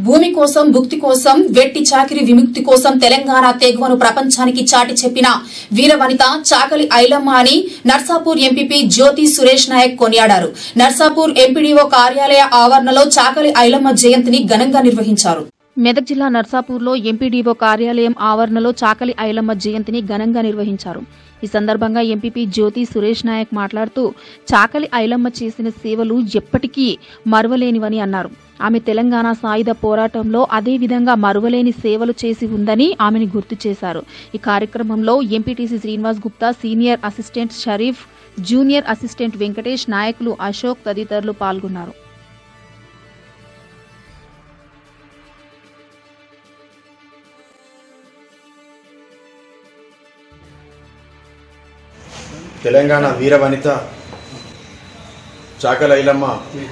భూమి కోసం భుక్తి కోసం వెట్టి చాకిరి విముక్తి కోసం తెలంగాణ తెగువను ప్రపంచానికి చాటి చెప్పిన వీరవనిత చాకలి ఐలమ్మ అని నర్సాపూర్ ఎంపీపీ జ్యోతి సురేష్ నాయక్ కొనియాడారు నర్సాపూర్ ఎంపీడీఓ కార్యాలయ ఆవరణలో చాకలి ఐలమ్మ జయంతిని ఘనంగా నిర్వహించారు మెదక్ జిల్లా నర్సాపూర్లో ఎంపీడీఓ కార్యాలయం ఆవరణలో చాకలి ఐలమ్మ జయంతిని ఘనంగా నిర్వహించారు ఈ సందర్భంగా ఎంపీపీ జ్యోతి సురేష్ నాయక్ మాట్లాడుతూ చాకలి ఐలమ్మ చేసిన సేవలు ఎప్పటికీ మరువలేనివని అన్నారు ఆమె తెలంగాణ సాయుధ పోరాటంలో అదే విధంగా మరువలేని సేవలు చేసి ఉందని ఆమెను గుర్తు చేశారు ఈ కార్యక్రమంలో MPTC Srinivas Gupta senior assistant Sharif junior assistant Venkatesh నాయకులు అశోక్ తదితరులు పాల్గొన్నారు తెలంగాణ వీర వనిత చాకల ఐలమ్మ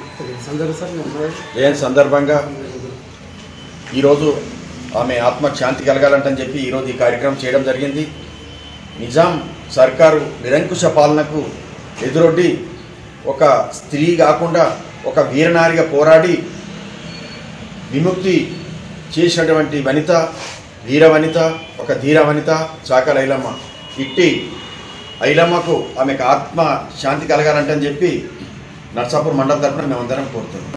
జయంతి సందర్భంగా ఈరోజు ఆమె ఆత్మకు శాంతి కలగాలంటని చెప్పి ఈరోజు ఈ కార్యక్రమం చేయడం జరిగింది నిజాం సర్కారు నిరంకుశ పాలనకు ఎదురొడ్డి ఒక స్త్రీ కాకుండా ఒక వీరనారిగా పోరాడి విముక్తి చేసినటువంటి వనిత వీర వనిత ఒక ధీర వనిత చాకల ఐలమ్మ ఇట్టి ఐలమ్మకు ఆమెకు ఆత్మ శాంతి కలగాలంటని చెప్పి నర్సాపూర్ మండలం తరపున మేమందరం కోరుతున్నాం